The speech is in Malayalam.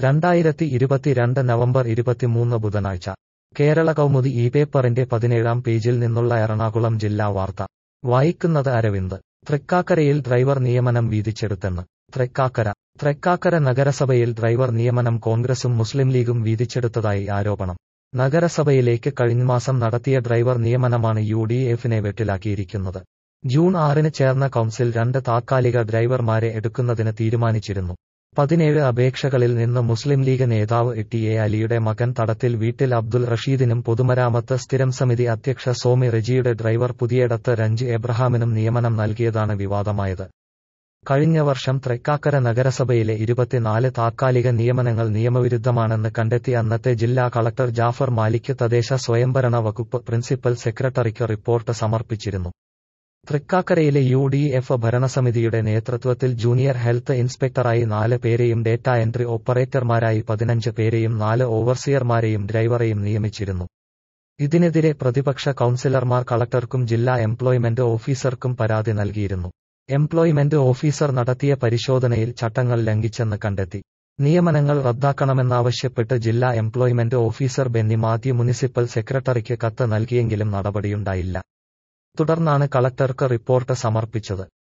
രണ്ടായിരത്തി ഇരുപത്തിരണ്ട് നവംബർ ഇരുപത്തിമൂന്ന് ബുധനാഴ്ച കേരള കൗമുദി ഈ പേപ്പറിന്റെ പതിനേഴാം പേജിൽ നിന്നുള്ള എറണാകുളം ജില്ലാ വാർത്ത വായിക്കുന്നത് അരവിന്ദ് തൃക്കാക്കരയിൽ ഡ്രൈവർ നിയമനം വീതിച്ചെടുത്തെന്ന് തൃക്കാക്കര തൃക്കാക്കര നഗരസഭയിൽ ഡ്രൈവർ നിയമനം കോൺഗ്രസും മുസ്ലിം ലീഗും വീതിച്ചെടുത്തതായി ആരോപണം നഗരസഭയിലേക്ക് കഴിഞ്ഞമാസം നടത്തിയ ഡ്രൈവർ നിയമനമാണ് യു ഡി എഫിനെ വെട്ടിലാക്കിയിരിക്കുന്നത് ജൂൺ ആറിന് ചേർന്ന കൗൺസിൽ രണ്ട് താത്കാലിക ഡ്രൈവർമാരെ എടുക്കുന്നതിന് തീരുമാനിച്ചിരുന്നു പതിനേഴ് അപേക്ഷകളിൽ നിന്ന് മുസ്ലിം ലീഗ് നേതാവ് ടി എ അലിയുടെ മകൻ തടത്തിൽ വീട്ടിൽ അബ്ദുൽ റഷീദിനും പൊതുമരാമത്ത് സ്ഥിരം സമിതി അധ്യക്ഷ സോമി റെജിയുടെ ഡ്രൈവർ പുതിയടത്ത് രഞ്ജ് എബ്രഹാമിനും നിയമനം നൽകിയതാണ് വിവാദമായത് കഴിഞ്ഞ വർഷം തൃക്കാക്കര നഗരസഭയിലെ ഇരുപത്തിനാല് താത്കാലിക നിയമനങ്ങൾ നിയമവിരുദ്ധമാണെന്ന് കണ്ടെത്തി അന്നത്തെ ജില്ലാ കളക്ടർ ജാഫർ മാലിക് തദ്ദേശ സ്വയംഭരണ വകുപ്പ് പ്രിൻസിപ്പൽ സെക്രട്ടറിക്ക് റിപ്പോർട്ട് സമർപ്പിച്ചിരുന്നു തൃക്കാക്കരയിലെ യു ഡി എഫ് ഭരണസമിതിയുടെ നേതൃത്വത്തിൽ ജൂനിയർ ഹെൽത്ത് ഇൻസ്പെക്ടറായി നാല് പേരെയും ഡേറ്റ എൻട്രി ഓപ്പറേറ്റർമാരായി പതിനഞ്ച് പേരെയും നാല് ഓവർസിയർമാരെയും ഡ്രൈവറെയും നിയമിച്ചിരുന്നു ഇതിനെതിരെ പ്രതിപക്ഷ കൌൺസിലർമാർ കളക്ടർക്കും ജില്ലാ എംപ്ലോയ്മെന്റ് ഓഫീസർക്കും പരാതി നൽകിയിരുന്നു എംപ്ലോയ്മെന്റ് ഓഫീസർ നടത്തിയ പരിശോധനയിൽ ചട്ടങ്ങൾ ലംഘിച്ചെന്ന് കണ്ടെത്തി നിയമനങ്ങൾ റദ്ദാക്കണമെന്നാവശ്യപ്പെട്ട് ജില്ലാ employment officer Benny Mathew municipal സെക്രട്ടറിക്ക് കത്ത് നൽകിയെങ്കിലും നടപടിയുണ്ടായില്ല തുടർന്നാണ് കളക്ടർക്ക് റിപ്പോർട്ട് സമർപ്പിച്ചത്